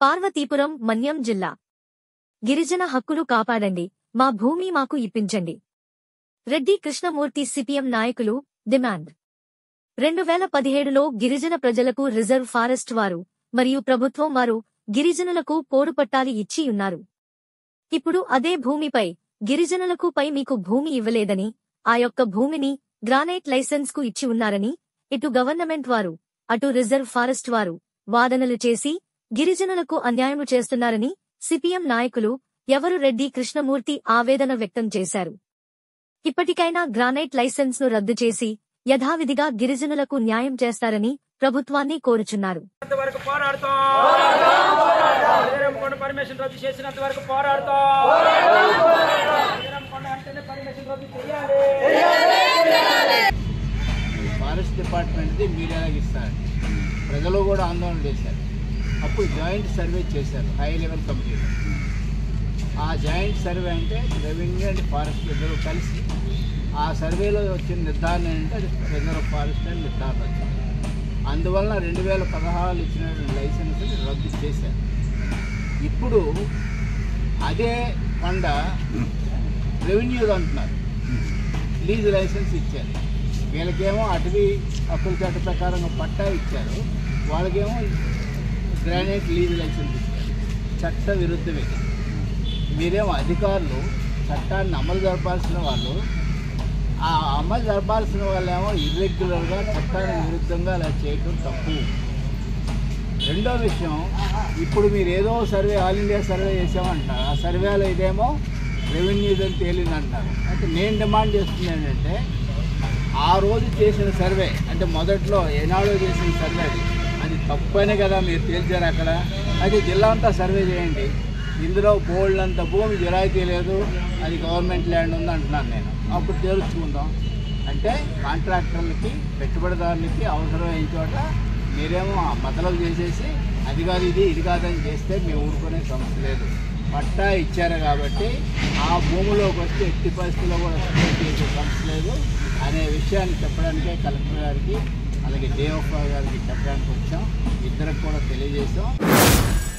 పార్వతీపురం మన్యం జిల్లా గిరిజన హక్కులు కాపాడండి మా భూమి మాకు ఇప్పించండి రెడ్డి కృష్ణమూర్తి సిపిఎం నాయకులు డిమాండ్ రెండు వేల పదిహేడులో గిరిజన ప్రజలకు రిజర్వ్ ఫారెస్ట్ వారు మరియు ప్రభుత్వం వారు గిరిజనులకు పోరుపట్టాలి ఇచ్చి ఉన్నారు ఇప్పుడు అదే భూమిపై గిరిజనులకు పై మీకు భూమి ఇవ్వలేదని ఆ యొక్క భూమిని గ్రానైట్ లైసెన్స్ కు ఇచ్చి ఉన్నారని ఇటు గవర్నమెంట్ వారు అటు రిజర్వ్ ఫారెస్ట్ వారు వాదనలు చేసి గిరిజనులకు అన్యాయము చేస్తున్నారని సిపిఎం నాయకులు ఎవరు రెడ్డి కృష్ణమూర్తి ఆవేదన వ్యక్తం చేశారు ఇప్పటికైనా గ్రానైట్ లైసెన్స్ ను రద్దు చేసి యథావిధిగా గిరిజనులకు న్యాయం చేస్తారని ప్రభుత్వాన్ని కోరుచున్నారు చేసినంత వరకు పోరాడతాం శ్రీరామకొండ పర్మిషన్ రద్దు చేసినంత వరకు పోరాడతాం శ్రీరామకొండ అంటేనే పర్మిషన్ రద్దు చేయాలి ఫారెస్ట్ డిపార్ట్మెంట్ది మీరు ఎలాగ ఇస్తారు ప్రజలు కూడా ఆందోళన చేశారు అప్పుడు జాయింట్ సర్వే చేశారు హై లెవెల్ కమిటీ ఆ జాయింట్ సర్వే అంటే రెవెన్యూ అండ్ ఫారెస్ట్ ఇద్దరు కలిసి ఆ సర్వేలో వచ్చిన నిర్ధారణ ఏంటంటే అది రిజర్వ్ ఫారెస్ట్ అని నిర్ధారణ వచ్చింది అందువలన రెండు వేల పదహారులో ఇచ్చిన లైసెన్స్ రద్దు చేశారు ఇప్పుడు అదే కొండ రెవెన్యూ అంటున్నారు లీజ్ లైసెన్స్ ఇచ్చారు వీళ్ళకేమో అటవీ హక్కుల చట్ట ప్రకారం పట్టా ఇచ్చారు వాళ్ళకేమో గ్రానైట్ లీజ్ లైసెన్స్ ఇచ్చారు చట్ట విరుద్ధమే మీరేమో అధికారులు చట్టాన్ని అమలు జరపాల్సిన వాళ్ళు ఆ అమలు జరపాల్సిన వాళ్ళేమో ఇర్రెగ్యులర్గా చట్టానికి విరుద్ధంగా అలా చేయటం తప్పు రెండో విషయం ఇప్పుడు మీరు ఏదో సర్వే ఆల్ ఇండియా సర్వే చేసామంటారు ఆ సర్వేలో ఇదేమో రెవెన్యూ అని తేలిందంటారు అయితే నేను డిమాండ్ చేస్తుంది ఏంటంటే ఆ రోజు చేసిన సర్వే అంటే మొదట్లో ఏనాడో చేసిన సర్వే అది అది తప్పనే కదా మీరు తేల్చారు అక్కడ అయితే జిల్లా అంతా సర్వే చేయండి ఇందులో బోల్డ్ అంత భూమి గిరాకీ లేదు అది గవర్నమెంట్ ల్యాండ్ ఉంది అంటున్నాను నేను అప్పుడు తేల్చుకుందాం అంటే కాంట్రాక్టర్లకి పెట్టుబడిదారులకి అవసరమైన చోట మీరేమో ఆ మతలకు చేసేసి అది కాదు ఇది ఇది కాదని చేస్తే మేము ఊరుకునే సమస్య లేదు పట్టా ఇచ్చారు కాబట్టి ఆ భూమిలోకి వస్తే ఎట్టి పరిస్థితుల్లో కూడా సపోర్ట్ చేసే సమస్య లేదు అనే విషయాన్ని చెప్పడానికే కలెక్టర్ గారికి అలాగే డిఎఫ్ఓ గారికి చెప్పడానికి వచ్చాం ఇద్దరికి కూడా తెలియజేసాం